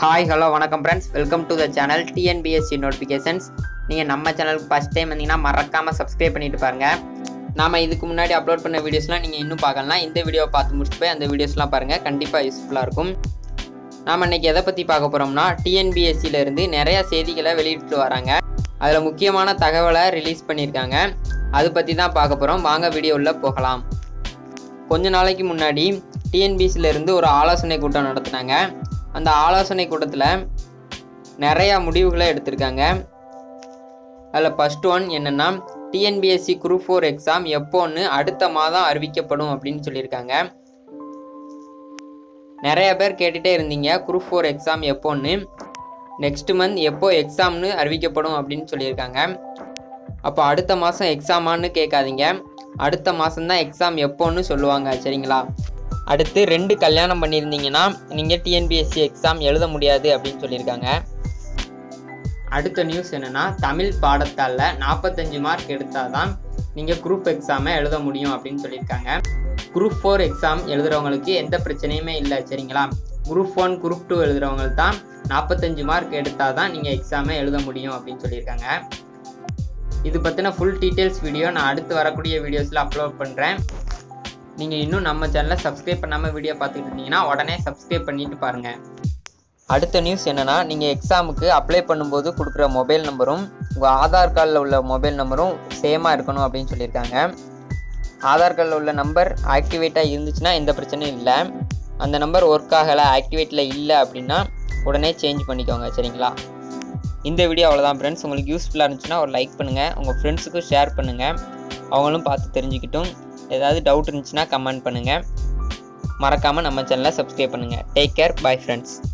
hi hello வணக்கம் friends welcome to the channel TNPSC notifications நீங்கள் நம்ம சேனலுக்கு ஃபஸ்ட் டைம் வந்தீங்கன்னா மறக்காமல் சப்ஸ்கிரைப் பண்ணிட்டு பாருங்க நாம இதுக்கு முன்னாடி அப்லோட் பண்ண வீடியோஸ்லாம் நீங்கள் இன்னும் பார்க்கலாம் இந்த வீடியோவை பார்த்து முடிச்சுட்டு போய் அந்த வீடியோஸ்லாம் பாருங்கள் கண்டிப்பாக யூஸ்ஃபுல்லாக இருக்கும் நாம் இன்னைக்கு எதை பற்றி பார்க்க போகிறோம்னா டிஎன்பிஎஸ்சியில இருந்து நிறைய செய்திகளை வெளியிட்டு வராங்க அதில் முக்கியமான தகவலை ரிலீஸ் பண்ணியிருக்காங்க அது பற்றி தான் பார்க்க போகிறோம் வாங்க வீடியோவில் போகலாம் கொஞ்ச நாளைக்கு முன்னாடி டிஎன்பிசில இருந்து ஒரு ஆலோசனை கூட்டம் நடத்தினாங்க அந்த ஆலோசனை கூட்டத்தில் நிறைய முடிவுகளை எடுத்திருக்காங்க அதில் ஃபர்ஸ்ட் ஒன் என்னென்னா டிஎன்பிஎஸ்சி குரூப் ஃபோர் எக்ஸாம் எப்போன்னு அடுத்த மாதம் அறிவிக்கப்படும் அப்படின்னு சொல்லியிருக்காங்க நிறைய பேர் கேட்டுகிட்டே இருந்தீங்க குரூப் ஃபோர் எக்ஸாம் எப்போன்னு நெக்ஸ்ட் மந்த் எப்போ எக்ஸாம்னு அறிவிக்கப்படும் அப்படின்னு சொல்லியிருக்காங்க அப்போ அடுத்த மாதம் எக்ஸாமான்னு கேட்காதீங்க அடுத்த மாதம்தான் எக்ஸாம் எப்போன்னு சொல்லுவாங்க சரிங்களா அடுத்து ரெண்டு கல்யாணம் பண்ணியிருந்தீங்கன்னா நீங்கள் டிஎன்பிஎஸ்சி எக்ஸாம் எழுத முடியாது அப்படின்னு சொல்லியிருக்காங்க அடுத்த நியூஸ் என்னென்னா தமிழ் பாடத்தாளில் நாற்பத்தஞ்சு மார்க் எடுத்தால் தான் நீங்கள் குரூப் எக்ஸாமை எழுத முடியும் அப்படின்னு சொல்லியிருக்காங்க குரூப் ஃபோர் எக்ஸாம் எழுதுறவங்களுக்கு எந்த பிரச்சனையுமே இல்லை சரிங்களா குரூப் ஒன் குரூப் டூ எழுதுறவங்களுக்கு தான் நாற்பத்தஞ்சு மார்க் எடுத்தால் தான் நீங்கள் எக்ஸாமை எழுத முடியும் அப்படின்னு சொல்லியிருக்காங்க இது பற்றின ஃபுல் டீட்டெயில்ஸ் வீடியோ நான் அடுத்து வரக்கூடிய வீடியோஸில் அப்லோட் பண்ணுறேன் நீங்கள் இன்னும் நம்ம சேனலை சப்ஸ்கிரைப் பண்ணாமல் வீடியோ பார்த்துட்டு இருந்தீங்கன்னா உடனே சப்ஸ்கிரைப் பண்ணிட்டு பாருங்கள் அடுத்த நியூஸ் என்னென்னா நீங்கள் எக்ஸாமுக்கு அப்ளை பண்ணும்போது கொடுக்குற மொபைல் நம்பரும் உங்கள் ஆதார் கார்டில் உள்ள மொபைல் நம்பரும் சேமாக இருக்கணும் அப்படின்னு சொல்லியிருக்காங்க ஆதார் கார்டில் உள்ள நம்பர் ஆக்டிவேட்டாக இருந்துச்சுன்னா எந்த பிரச்சனையும் இல்லை அந்த நம்பர் ஒர்க் ஆகலை ஆக்டிவேட்டில் இல்லை அப்படின்னா உடனே சேஞ்ச் பண்ணிக்கோங்க சரிங்களா இந்த வீடியோ அவ்வளோதான் ஃப்ரெண்ட்ஸ் உங்களுக்கு யூஸ்ஃபுல்லாக இருந்துச்சுன்னா ஒரு லைக் பண்ணுங்கள் உங்கள் ஃப்ரெண்ட்ஸுக்கும் ஷேர் பண்ணுங்கள் அவங்களும் பார்த்து தெரிஞ்சுக்கிட்டும் ஏதாவது டவுட் இருந்துச்சுன்னா கமெண்ட் பண்ணுங்கள் மறக்காமல் நம்ம சேனலை சப்ஸ்கிரைப் பண்ணுங்கள் டேக் கேர் பை ஃப்ரெண்ட்ஸ்